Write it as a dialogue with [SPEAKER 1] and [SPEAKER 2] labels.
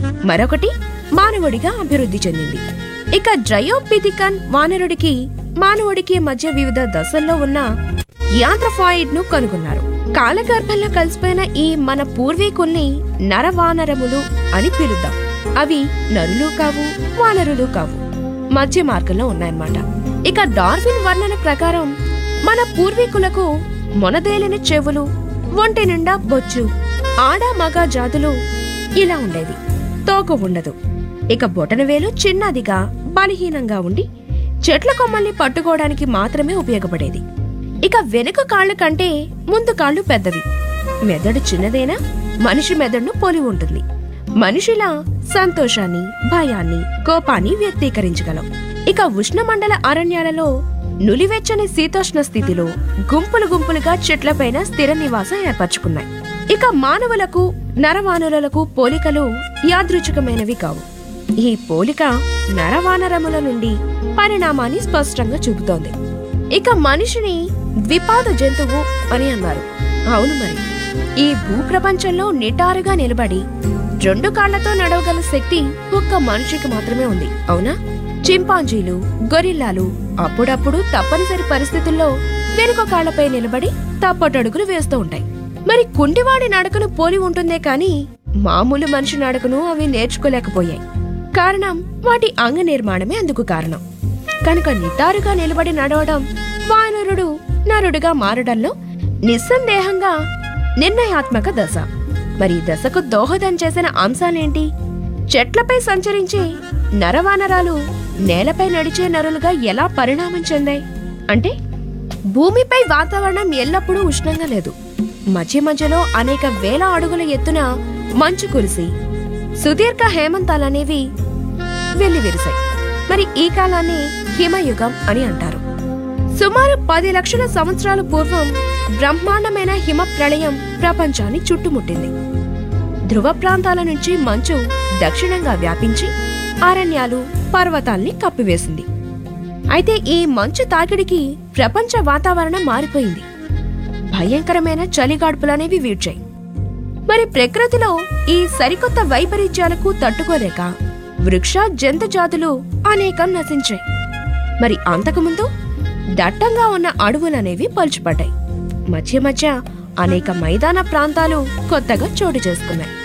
[SPEAKER 1] మరొకటి మానవుడిగా అభివృద్ధి చెందింది ఇక డ్రయోపిథికన్ వానరుడికి మానవుడికి మధ్య వివిధ దశల్లో ఉన్న యాంథ్రఫాయిడ్ ను కనుగొన్నారు కాలగర్భంలో కలిసిపోయిన ఈ మన పూర్వీకుల్ని నరవానరములు అని పిలుద్దాం అవి నరులు కావు వానరులు కావు మధ్య మార్గంలో ఉన్నాయన్నమాట ఇక డార్విన్ వర్ణన ప్రకారం మన పూర్వీకులకు మొనదేలిన చెవులు ఒంటి నిండా బొచ్చు ఆడ మగ జాతులు ఇలా ఉండేది తోక ఉండదు ఇక బొటనవేలు చిన్నదిగా బలహీనంగా ఉండి చెట్ల కొమ్మల్ని పట్టుకోవడానికి మాత్రమే ఉపయోగపడేది ఇక వెనుక కాళ్ళు కంటే ముందు కాళ్ళు పెద్దవి మెదడు చిన్నదేనా మనిషి మెదడును పోలి ఉంటుంది మనిషిలా సంతోషాన్ని భయాన్ని కోపాన్ని వ్యక్తీకరించగలం ఇక ఉష్ణమండల అరణ్యాలలో నులివెచ్చని శీతోష్ణ స్థితిలో గుంపులు గుంపులుగా చెట్లపైన స్థిర నివాసం ఏర్పరచుకున్నాయి ఇక మానవులకు నరవానరులకు పోలికలు యాదృచ్ఛికమైనవి కావు ఈ పోలిక నరవానరముల నుండి పరిణామాన్ని స్పష్టంగా చూపుతోంది ఇక మనిషిని ద్విపాద జంతువు అని అన్నారు అవును మరి ఈ భూప్రపంచంలో నిటారుగా నిలబడి రెండు కాళ్లతో నడవగల శక్తి ఒక్క మనిషికి మాత్రమే ఉంది అవునా చింపాంజీలు గొరిల్లాలు అప్పుడప్పుడు తప్పనిసరి పరిస్థితుల్లో వెనుక కాళ్లపై నిలబడి తప్పటడుగులు వేస్తూ ఉంటాయి మరి కుంటివాడి నడకను పోలి ఉంటుందే కాని మామూలు మనిషి నడకను అవి నేర్చుకోలేకపోయాయి కారణం వాటి అంగ నిర్మాణమే అందుకు కారణం కనుక నిటారుగా నిలబడి నడవడం వానరుడు నరుడుగా మారడంలో నిస్సందేహంగా నిర్ణయాత్మక దశ మరి ఈ దశకు దోహదం చేసిన అంశాలేంటి చెట్లపై సంచరించే నరవానరాలు నేలపై నడిచే నరులుగా ఎలా పరిణామం చెందాయి అంటే భూమిపై వాతావరణం ఎల్లప్పుడూ ఉష్ణంగా లేదు మధ్య మధ్యలో అనేక వేల అడుగుల ఎత్తున మంచు కురిసి సుదీర్ఘ హేమంతాలనేవి వెల్లివిరిశాయి మరి ఈ కాలాన్ని హిమయుగం అని అంటారు సుమారు పది లక్షల సంవత్సరాల పూర్వం బ్రహ్మాండమైన హిమ ప్రళయం ప్రపంచాన్ని చుట్టుముట్టింది ధ్రువ ప్రాంతాల నుంచి మంచు దక్షిణంగా వ్యాపించి అరణ్యాలు పర్వతాల్ని కప్పివేసింది అయితే ఈ మంచు తాకిడికి ప్రపంచ వాతావరణం మారిపోయింది భయంకరమైన చలిగాడ్పులనేవి వీడ్చాయి మరి ప్రకృతిలో ఈ సరికొత్త వైపరీత్యాలకు తట్టుకోలేక వృక్ష జంతు జాతులు అనేకం నశించాయి మరి అంతకుముందు దట్టంగా ఉన్న అడవులనేవి పలుచుపడ్డాయి మధ్య మధ్య అనేక మైదాన ప్రాంతాలు కొత్తగా చోటు చేసుకున్నాయి